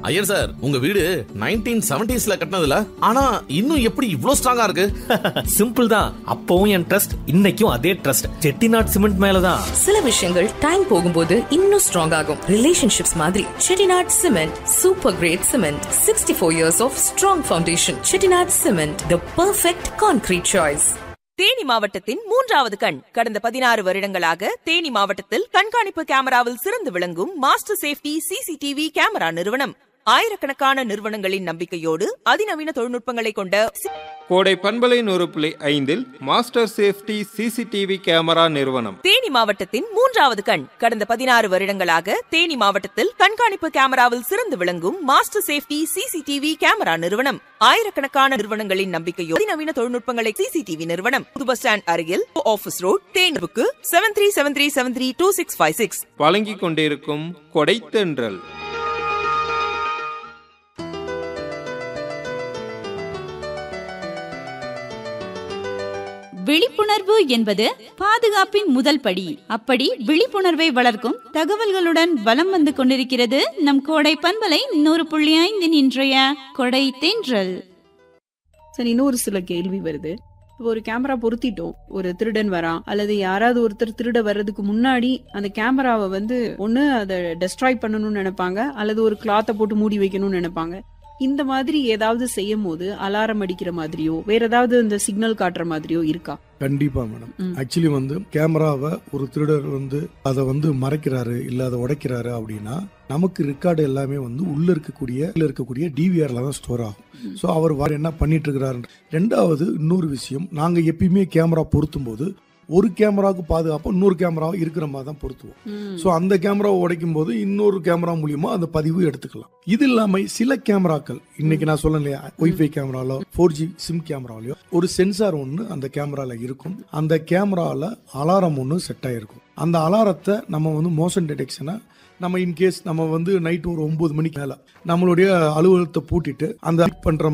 Iyer sir உங்க வீடு nineteen செவன்டிஸ்ல கட்டினதுல ஆனா இன்னும் எப்படி இவ்ளோ ஸ்ட்ராங்கா இருக்கு சிம்பிள் தான் அப்பவும் என் ட்ரஸ்ட் இன்னைக்கும் அதே ட்ரஸ்ட் செட்டிநாட் சிமெண்ட் மேலதான் சில விஷயங்கள் டைம் போகும்போது இன்னும் ஸ்ட்ராங் ஆகும் ரிலேஷன்ஷிப்ஸ் மாதிரி Chettinad cement super great cement sixty four years of strong foundation Chettinad cement the perfect concrete choice Theni மாவட்டத்தின் மூன்றாவது கண் கடந்த பதினாறு வருடங்களாக தேனி மாவட்டத்தில் கண்காணிப்பு கேமராவில் சிறந்து விளங்கும் மாஸ்டர் சேஃப்டி சிசிடிவி கேமரா நிறுவனம் ஆயிரக்கணக்கான நிறுவனங்களின் நம்பிக்கையோடு அதிநவீன தொழில்நுட்பங்களை கொண்ட கோடை பண்பலை நூறு புள்ளி ஐந்தில் மாஸ்டர் சேஃப்டி சிசிடிவி கேமரா நிறுவனம் தேனி மாவட்டத்தின் மூன்றாவது கண் கடந்த பதினாறு வருடங்களாக தேனி மாவட்டத்தில் கண்காணிப்பு கேமராவில் சிறந்து விளங்கும் மாஸ்டர் சேஃப்டி சிசிடிவி கேமரா நிறுவனம் ஆயிரக்கணக்கான நிறுவனங்களின் நம்பிக்கையோடு அதிநவீன தொழில்நுட்பங்களை சிசிடிவி நிறுவனம் புது பஸ் ஸ்டாண்ட் அருகில் ஆபீஸ் ரோட் தேனிபுக்கு seven three seven three seven three two six five six வழங்கிக் கொண்டிருக்கும் கொடைத்தென்றல் விழிப்புணர்வு என்பது பாதுகாப்பின் முதல் படி அப்படி விழிப்புணர்வை வளர்க்கும் தகவல்களுடன் வலம் வந்து கொண்டிருக்கிறது நம் கோடை பண்பலை நூறு புள்ளி ஐந்தின் இன்றைய கொடை தென்றல் சரி இன்னொரு சில கேள்வி வருது இப்போ ஒரு கேமரா பொருத்திட்டோம் ஒரு திருடன் வரான் அல்லது யாராவது ஒருத்தர் திருட வர்றதுக்கு முன்னாடி அந்த கேமராவை வந்து ஒண்ணு அதை டெஸ்ட்ராய் பண்ணணும்னு நினைப்பாங்க அல்லது ஒரு கிளாத்தை போட்டு மூடி வைக்கணும்னு நினைப்பாங்க இந்த மாதிரி ஏதாவது செய்யும் போது அலாரம் அடிக்கிற மாதிரியோ வேற ஏதாவது இந்த சிக்னல் காட்டுற மாதிரியோ இருக்கா கண்டிப்பா மேடம் ம். ஆக்சுவலி வந்து கேமராவை ஒரு திருடர் வந்து அதை வந்து மறைக்கிறாரு இல்ல அதை உடைக்கிறாரு அப்படின்னா நமக்கு ரெக்கார்டு எல்லாமே வந்து உள்ள இருக்கக்கூடிய உள்ள இருக்கக்கூடிய டிவிஆர்ல தான் ஸ்டோர் ஆகும் ஸோ அவர் வேற என்ன பண்ணிட்டு இருக்கிறாரு ரெண்டாவது இன்னொரு விஷயம் நாங்க எப்பயுமே கேமரா பொருத்தும் போது ஒரு கேமராவுக்கு பாதுகாப்பா இன்னொரு கேமரா இருக்கிற மாதிரி தான் பொருத்துவோம் ஸோ அந்த கேமராவை உடைக்கும் போது இன்னொரு கேமரா மூலியமா அந்த பதிவு எடுத்துக்கலாம் இது இல்லாம சில கேமராக்கள் இன்னைக்கு நான் சொல்லலையா ஒய்ஃபை கேமராலோ ஃபோர் ஜி சிம் கேமராலயோ ஒரு சென்சார் ஒன்று அந்த கேமரால இருக்கும் அந்த கேமரால அலாரம் ஒன்று செட் ஆயிருக்கும் அந்த அலாரத்தை நம்ம வந்து மோஷன் டிடெக்ஷனை நம்ம இன்கேஸ் நம்ம வந்து நைட் ஒரு ஒன்பது மணிக்கு மேல நம்மளுடைய அலுவலகத்தை பூட்டிட்டு அந்த பண்ற